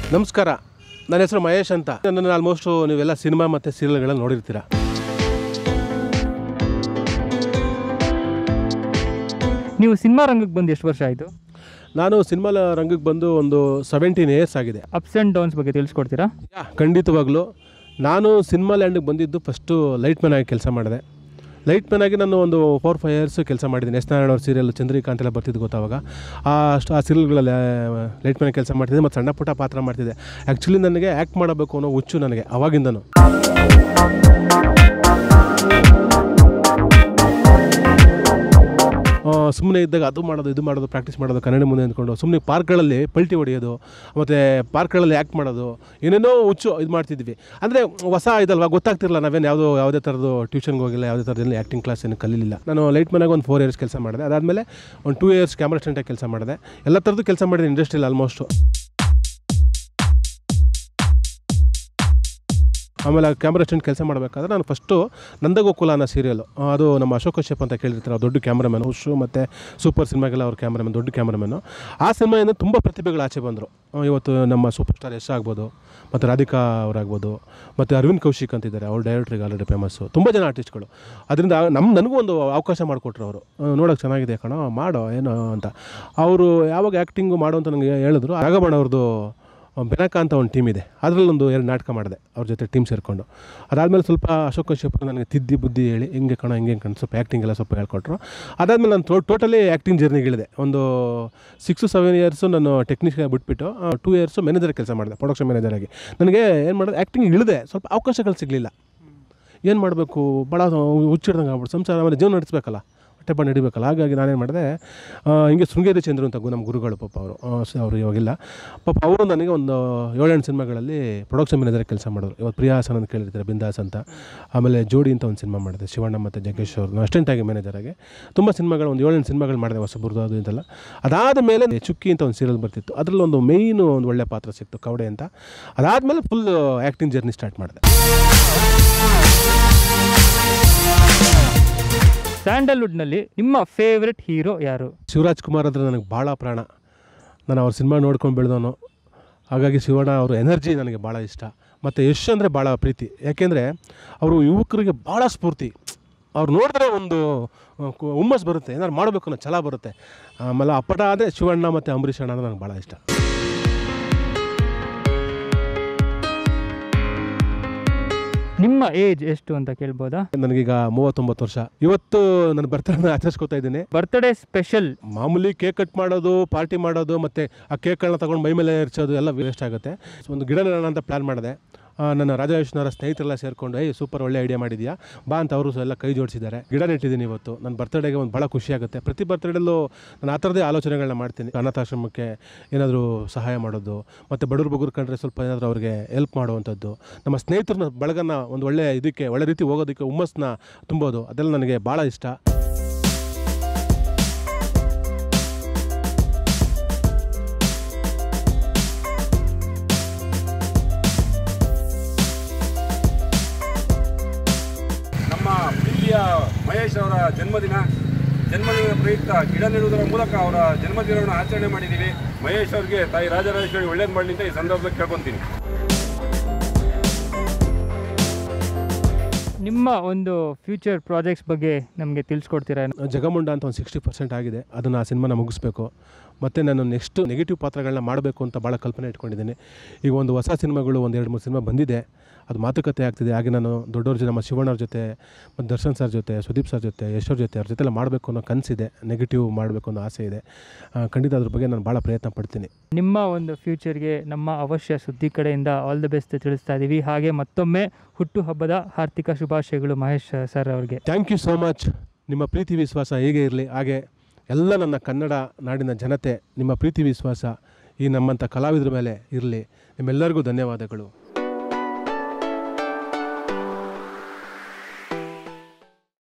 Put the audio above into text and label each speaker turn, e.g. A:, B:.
A: ನಮಸ್ಕಾರ ನನ್ನ ಹೆಸರು ಮಹೇಶ್ ಅಂತ ನನ್ನನ್ನು ಆಲ್ಮೋಸ್ಟು ನೀವೆಲ್ಲ ಸಿನಿಮಾ ಮತ್ತು ಸೀರಿಯಲ್ಗಳಲ್ಲಿ ನೋಡಿರ್ತೀರ
B: ನೀವು ಸಿನಿಮಾ ರಂಗಕ್ಕೆ ಬಂದು ಎಷ್ಟು ವರ್ಷ ಆಯಿತು
A: ನಾನು ಸಿನಿಮಾ ರಂಗಕ್ಕೆ ಬಂದು ಒಂದು ಸೆವೆಂಟೀನ್ ಇಯರ್ಸ್ ಆಗಿದೆ
B: ಅಪ್ಸ್ ಆ್ಯಂಡ್ ಡೌನ್ಸ್ ಬಗ್ಗೆ ತಿಳಿಸ್ಕೊಡ್ತೀರಾ
A: ಯಾ, ಖಂಡಿತವಾಗ್ಲೂ ನಾನು ಸಿನಿಮಾ ಲ್ಯಾಂಡಿಗೆ ಬಂದಿದ್ದು ಫಸ್ಟು ಲೈಟ್ ಮ್ಯಾನ್ ಆಗಿ ಕೆಲಸ ಮಾಡಿದೆ ಲೈಟ್ ಮ್ಯಾನ್ ಆಗಿ ನಾನು ಒಂದು ಫೋರ್ ಫೈವ್ ಇಯರ್ಸ್ ಕೆಲಸ ಮಾಡಿದ್ದೀನಿ ಎಸ್ ನಾರಾಯಣ ಅವ್ರ ಸೀರಿಯಲ್ ಚಂದ್ರಿಕಾಂತ್ ಎಲ್ಲ ಬರ್ತಿದ್ದು ಗೊತ್ತಾವಾಗ ಆ ಅಷ್ಟು ಆ ಸೀರಿಯಲ್ಗಳಲ್ಲಿ ಲೈಟ್ ಮ್ಯಾನ್ ಕೆಲಸ ಮಾಡ್ತಿದ್ದೆ ಮತ್ತು ಸಣ್ಣ ಪುಟ್ಟ ಪಾತ್ರ ಮಾಡ್ತಿದ್ದೆ ಆ್ಯಕ್ಚುಲಿ ನನಗೆ ಆ್ಯಕ್ಟ್ ಮಾಡಬೇಕು ಅನ್ನೋ ಹುಚ್ಚು ನನಗೆ ಅವಾಗಿಂದನು ಸುಮ್ಮನೆ ಇದ್ದಾಗ ಅದು ಮಾಡೋದು ಇದು ಮಾಡೋದು ಪ್ರಾಕ್ಟೀಸ್ ಮಾಡೋದು ಕನ್ನಡ ಮುಂದೆ ಅಂದ್ಕೊಂಡು ಸುಮ್ಮನೆ ಪಾರ್ಕ್ಗಳಲ್ಲಿ ಪಲ್ಟಿ ಹೊಡೆಯೋದು ಮತ್ತು ಪಾರ್ಕ್ಗಳಲ್ಲಿ ಆ್ಯಕ್ಟ್ ಮಾಡೋದು ಏನೇನೋ ಹುಚ್ಚು ಇದು ಮಾಡ್ತಿದ್ವಿ ಅಂದರೆ ಹೊಸ ಇದಲ್ವಾ ಗೊತ್ತಾಗ್ತಿರಲ್ಲ ನಾವೇನು ಯಾವುದೋ ಯಾವುದೇ ಥರದ್ದು ಟ್ಯೂಷನ್ಗೆ ಹೋಗಿಲ್ಲ ಯಾವುದೇ ಥರದಲ್ಲಿ ಆ್ಯಕ್ಟಿಂಗ್ ಕ್ಲಾಸ್ ಏನು ಕಲೀಲಿಲ್ಲ ನಾನು ಲೈಟ್ ಮನೆಗೆ ಒಂದು ಫೋರ್ ಇಯರ್ಸ್ ಕೆಲಸ ಮಾಡಿದೆ ಅದಾದಮೇಲೆ ಒಂದು ಟೂ ಇಯರ್ಸ್ ಕ್ಯಾಮ್ರಾ ಸ್ಟೆಂಟಾಗಿ ಕೆಲಸ ಮಾಡಿದೆ ಎಲ್ಲ ಥರದ್ದು ಕೆಲಸ ಮಾಡಿದೆ ಇಂಡಸ್ಟ್ರಿಯಲ್ಲಿ ಆಲ್ಮೋಸ್ಟು ಆಮೇಲೆ ಕ್ಯಾಮ್ರಾ ಸ್ಟೆಂಟ್ ಕೆಲಸ ಮಾಡಬೇಕಾದ್ರೆ ನಾನು ಫಸ್ಟು ನಂದಗೋಕುಲ ಅನ್ನೋ ಸೀರಿಯಲು ಅದು ನಮ್ಮ ಅಶೋಕ್ ಕಶ್ಯಪ್ ಅಂತ ಕೇಳಿರ್ತಾರೆ ಅವ್ರು ದೊಡ್ಡ ಕ್ಯಾಮ್ರಾಮನ್ ಉಷು ಮತ್ತು ಸೂಪರ್ ಸಿನಿಮಾಗೆಲ್ಲ ಅವ್ರ ಕ್ಯಾಮ್ರಾಮನ್ ದೊಡ್ಡ ಕ್ಯಾಮ್ರಾಮನ್ನು ಆ ಸಿನಿಮಾಯಿಂದ ತುಂಬ ಪ್ರತಿಭೆಗಳು ಆಚೆ ಬಂದರು ಇವತ್ತು ನಮ್ಮ ಸೂಪರ್ ಸ್ಟಾರ್ ಯಶ್ ಆಗ್ಬೋದು ಮತ್ತು ರಾಧಿಕಾ ಅವರಾಗ್ಬೋದು ಮತ್ತು ಅರವಿಂದ್ ಕೌಶಿಕ್ ಅಂತಿದ್ದಾರೆ ಅವ್ರು ಡೈರೆಕ್ಟ್ರಿಗೆ ಆಲ್ರೆಡಿ ಫೇಮಸ್ಸು ತುಂಬ ಜನ ಆರ್ಟಿಸ್ಟ್ಗಳು ಅದರಿಂದ ನಮ್ಮ ನನಗೂ ಒಂದು ಅವಕಾಶ ಮಾಡಿಕೊಟ್ರು ಅವರು ನೋಡೋಕೆ ಚೆನ್ನಾಗಿದೆ ಕಣೋ ಮಾಡೋ ಏನೋ ಅಂತ ಅವರು ಯಾವಾಗ ಆ್ಯಕ್ಟಿಂಗು ಮಾಡೋ ಅಂತ ನನಗೆ ಹೇಳಿದ್ರು ರಾಘವಣ್ಣ ಅವ್ರದ್ದು ಬೆನಕ ಅಂತ ಒಂದು ಟೀಮ್ ಇದೆ ಅದರಲ್ಲಿ ಒಂದು ಎರಡು ನಾಟಕ ಮಾಡಿದೆ ಅವ್ರ ಜೊತೆ ಟೀಮ್ ಸೇರಿಕೊಂಡು ಅದಾದಮೇಲೆ ಸ್ವಲ್ಪ ಅಶೋಕ್ ಕಶ್ಯಪ್ ನನಗೆ ತಿದ್ದಿ ಬುದ್ಧಿ ಹೇಳಿ ಹಿಂಗೆ ಕಣ ಹಿಂಗೆ ಕಣ ಸ್ವಲ್ಪ ಆ್ಯಕ್ಟಿಂಗ್ ಎಲ್ಲ ಸ್ವಲ್ಪ ಹೇಳ್ಕೊಟ್ರು ಅದಾದಮೇಲೆ ನಾನು ಟೋಟಲಿ ಆ್ಯಕ್ಟಿಂಗ್ ಜರ್ನಿಗೆ ಇಳಿದೆ ಒಂದು ಸಿಕ್ಸ್ ಸೆವೆನ್ ಇಯರ್ಸು ನಾನು ಟೆಕ್ನಿಷಿಯನ್ ಬಿಟ್ಬಿಟ್ಟು ಟೂ ಇಯರ್ಸು ಮ್ಯಾನೇಜರ್ ಕೆಲಸ ಮಾಡಿದೆ ಪ್ರೊಡಕ್ಷನ್ ಮ್ಯಾನೇಜರಾಗಿ ನನಗೆ ಏನು ಮಾಡೋದು ಆ್ಯಕ್ಟಿಂಗ್ ಇಳಿದೆ ಸ್ವಲ್ಪ ಅವಕಾಶಗಳು ಸಿಗಲಿಲ್ಲ ಏನು ಮಾಡಬೇಕು ಭಾಳ ಹುಚ್ಚಿಡ್ದಂಗೆ ಆಗ್ಬಿಟ್ಟು ಸಂಸಾರ ಆಮೇಲೆ ಜೀವನ ನಡೆಸಬೇಕಲ್ಲ ಹೊಟ್ಟೆಪ ನಡಿಬೇಕಲ್ಲ ಹಾಗಾಗಿ ನಾನೇನು ಮಾಡಿದೆ ಆ, ಹಿಂಗೆ ಶೃಂಗೇರಿ ಚಂದ್ರು ಅಂತ ಗು- ನಮ್ಮ ಗುರುಗಳು ಪಾಪ ಅವರು ಅವರು ಇವಾಗಿಲ್ಲ ಪಾಪ ಅವರು ನನಗೆ ಒಂದು ಏಳೆಂಟು ಸಿನಿಮಾಗಳಲ್ಲಿ ಪ್ರೊಡಕ್ಷನ್ ಮ್ಯಾನೇಜರ್ ಕೆಲಸ ಮಾಡಿದ್ರು ಇವತ್ತು ಪ್ರಿಯಾಸನ್ ಅಂತ ಕೇಳಿರ್ತಾರೆ ಬಿಂದಾಸ್ ಅಂತ ಆಮೇಲೆ ಜೋಡಿ ಅಂತ ಒಂದು ಸಿನಿಮಾ ಮಾಡಿದೆ ಶಿವಣ್ಣ ಮತ್ತು ಜಗ್ಗೇಶ್ ಅವ್ರನ್ನ ಅಸ್ಟೆಂಟಾಗಿ ಮ್ಯಾನೇಜರಾಗಿ ತುಂಬ ಸಿನಿಮಾಗಳು ಒಂದು ಏಳೆಂಟು ಸಿನಿಮಾಗಳು ಮಾಡಿದೆ ಹೊಸಬರ್ದು ಅದು ಇಂತೆಲ್ಲ ಅದಾದ ಮೇಲೆ ಚುಕ್ಕಿ ಅಂತ ಒಂದು ಸೀರಿಯಲ್ ಬರ್ತಿತ್ತು ಅದರಲ್ಲಿ ಒಂದು ಮೇಯ್ನು ಒಂದು ಒಳ್ಳೆ ಪಾತ್ರ ಸಿಕ್ತು ಕವಡೆ ಅಂತ ಅದಾದಮೇಲೆ ಫುಲ್ ಆ್ಯಕ್ಟಿಂಗ್ ಜರ್ನಿ ಸ್ಟಾರ್ಟ್ ಮಾಡಿದೆ
B: ಸ್ಯಾಂಡಲ್ವುಡ್ನಲ್ಲಿ ನಿಮ್ಮ ಫೇವ್ರೆಟ್ ಹೀರೋ ಯಾರು
A: ಶಿವರಾಜ್ ಕುಮಾರ್ ಅಂದರೆ ನನಗೆ ಭಾಳ ಪ್ರಾಣ ನಾನು ಅವ್ರ ಸಿನಿಮಾ ನೋಡ್ಕೊಂಡು ಬೆಳೆದವನು ಹಾಗಾಗಿ ಶಿವಣ್ಣ ಅವ್ರ ಎನರ್ಜಿ ನನಗೆ ಭಾಳ ಇಷ್ಟ ಮತ್ತು ಯಶ್ ಅಂದರೆ ಭಾಳ ಪ್ರೀತಿ ಯಾಕೆಂದರೆ ಅವರು ಯುವಕರಿಗೆ ಭಾಳ ಸ್ಫೂರ್ತಿ ಅವ್ರು ನೋಡಿದ್ರೆ ಒಂದು ಆ, ಕು- ಹುಮ್ಮಸ್ ಬರುತ್ತೆ ಏನಾದ್ರು ಮಾಡಬೇಕು ಅನ್ನೋ ಛಲ ಬರುತ್ತೆ ಆಮೇಲೆ ಅಪ್ಪಟ ಆದರೆ ಶಿವಣ್ಣ ಮತ್ತು ಅಂಬರೀಷ್ ಅಣ್ಣ ಅಂದರೆ ನನಗೆ ಭಾಳ ಇಷ್ಟ
B: ನಿಮ್ಮ ಏಜ್ ಎಷ್ಟು ಅಂತ ಕೇಳ್ಬೋದಾ
A: ನನಗೀಗ ಮೂವತ್ತೊಂಬತ್ತು ವರ್ಷ ಇವತ್ತು ನನ್ನ ಬರ್ತಡೇ ಆಚರಿಸ್ಕೊತಾ ಇದ್ದೀನಿ
B: ಬರ್ತ್ಡೇ ಸ್ಪೆಷಲ್
A: ಮಾಮೂಲಿ ಕೇಕ್ ಕಟ್ ಮಾಡೋದು ಪಾರ್ಟಿ ಮಾಡೋದು ಮತ್ತು ಆ ಕೇಕ್ಗಳನ್ನ ತೊಗೊಂಡು ಮೈ ಮೇಲೆ ಇರಿಸೋದು ಎಲ್ಲ ವೇಸ್ಟ್ ಆಗುತ್ತೆ ಒಂದು ಗಿಡ ನೆಡೋಣ ಅಂತ ಪ್ಲ್ಯಾನ್ ಮಾಡಿದೆ ಆ, ನನ್ನ ರಾಜೇಶ್ವರ ಸ್ನೇಹಿತರೆಲ್ಲ ಸೇರಿಕೊಂಡು ಏಯ್ ಸೂಪರ್ ಒಳ್ಳೆ ಐಡಿಯಾ ಮಾಡಿದ್ಯಾ ಬಾ ಅಂತ ಅವರು ಎಲ್ಲ ಕೈ ಜೋಡಿಸಿದ್ದಾರೆ ಗಿಡ ನೆಟ್ಟಿದ್ದೀನಿ ಇವತ್ತು ನನ್ನ ಬರ್ತಡೇಗೆ ಒಂದು ಭಾಳ ಖುಷಿಯಾಗುತ್ತೆ ಪ್ರತಿ ಬರ್ತಡೇಲೂ ನಾನು ಆ ಥರದೇ ಆಲೋಚನೆಗಳನ್ನ ಮಾಡ್ತೀನಿ ಅನಾಥಾಶ್ರಮಕ್ಕೆ ಏನಾದರೂ ಸಹಾಯ ಮಾಡೋದು ಮತ್ತು ಬಡವ್ರು ಬಗ್ಗರು ಕಂಡ್ರೆ ಸ್ವಲ್ಪ ಏನಾದರೂ ಅವ್ರಿಗೆ ಹೆಲ್ಪ್ ಮಾಡುವಂಥದ್ದು ನಮ್ಮ ಸ್ನೇಹಿತರನ್ನ ಬಳಗನ ಒಂದು ಒಳ್ಳೆ ಇದಕ್ಕೆ ಒಳ್ಳೆ ರೀತಿ ಹೋಗೋದಕ್ಕೆ ಹುಮ್ಮಸ್ನ ತುಂಬೋದು ಅದೆಲ್ಲ ನನಗೆ ಭಾಳ ಇಷ್ಟ
C: ನಮ್ಮ ಪ್ರೀತಿಯ ಮಹೇಶ್ ಅವರ ಜನ್ಮದಿನ ಜನ್ಮದಿನದ ಪ್ರಯುಕ್ತ ಗಿಡ ನೆಡುವುದರ ಮೂಲಕ ಅವರ ಜನ್ಮದಿನವನ್ನು ಆಚರಣೆ ಮಾಡಿದ್ದೀವಿ ಮಹೇಶ್ ಅವ್ರಿಗೆ ತಾಯಿ ರಾಜರಾಜೇಶ್ವರಿ ಒಳ್ಳೇದು ಮಾಡಲಿ ಅಂತ ಈ ಸಂದರ್ಭದಲ್ಲಿ ಕೇಳ್ಕೊತೀನಿ
B: ನಿಮ್ಮ ಒಂದು ಫ್ಯೂಚರ್ ಪ್ರಾಜೆಕ್ಟ್ಸ್ ಬಗ್ಗೆ ನಮಗೆ ತಿಳಿಸ್ಕೊಡ್ತೀರಾ
A: ಜಗಮುಂಡ ಅಂತ ಒಂದು ಸಿಕ್ಸ್ಟಿ ಪರ್ಸೆಂಟ್ ಆಗಿದೆ ಅದನ್ನು ಆ ಸಿನಿಮಾನ ಮುಗಿಸ್ಬೇಕು ಮತ್ತು ನಾನು ನೆಕ್ಸ್ಟ್ ನೆಗೆಟಿವ್ ಪಾತ್ರಗಳನ್ನ ಮಾಡಬೇಕು ಅಂತ ಭಾಳ ಕಲ್ಪನೆ ಇಟ್ಕೊಂಡಿದ್ದೀನಿ ಈಗ ಒಂದು ಹೊಸ ಸಿನಿಮಾಗಳು ಒಂದು ಎರಡು ಮೂರು ಸಿನಿಮಾ ಬಂದಿದೆ ಅದು ಮಾತುಕತೆ ಆಗ್ತಿದೆ ಹಾಗೆ ನಾನು ದೊಡ್ಡವ್ರ ಜೊತೆ ನಮ್ಮ ಶಿವಣ್ಣವ್ರ ಜೊತೆ ಮತ್ತು ದರ್ಶನ್ ಸರ್ ಜೊತೆ ಸುದೀಪ್ ಸರ್ ಜೊತೆ ಯಶೋರ್ ಜೊತೆ ಅವ್ರ ಜೊತೆ ಎಲ್ಲ ಮಾಡಬೇಕು ಅನ್ನೋ ಕನಸಿದೆ ನೆಗೆಟಿವ್ ಮಾಡಬೇಕು ಅನ್ನೋ ಆಸೆ ಇದೆ ಆ, ಖಂಡಿತ ಅದ್ರ ಬಗ್ಗೆ ನಾನು ಭಾಳ ಪ್ರಯತ್ನ ಪಡ್ತೀನಿ
B: ನಿಮ್ಮ ಒಂದು ಫ್ಯೂಚರ್ಗೆ ನಮ್ಮ ಅವಶ್ಯ ಸುದ್ದಿ ಕಡೆಯಿಂದ ಆಲ್ ದಿ ಬೆಸ್ಟ್ ತಿಳಿಸ್ತಾ ಇದ್ದೀವಿ ಹಾಗೆ ಮತ್ತೊಮ್ಮೆ ಹುಟ್ಟುಹಬ್ಬದ ಹಾರ್ದಿಕ ಶುಭಾಶಯಗಳು ಮಹೇಶ್ ಸರ್ ಅವ್ರಿಗೆ
A: ಥ್ಯಾಂಕ್ ಯು ಸೋ ಮಚ್ ನಿಮ್ಮ ಪ್ರೀತಿ ವಿಶ್ವಾಸ ಹೇಗೆ ಇರಲಿ ಹಾಗೆ ಎಲ್ಲ ನನ್ನ ಕನ್ನಡ ನಾಡಿನ ಜನತೆ ನಿಮ್ಮ ಪ್ರೀತಿ ವಿಶ್ವಾಸ ಈ ನಮ್ಮಂಥ ಕಲಾವಿದರ ಮೇಲೆ ಇರಲಿ ನಿಮ್ಮೆಲ್ಲರಿಗೂ ಧನ್ಯವಾದಗಳು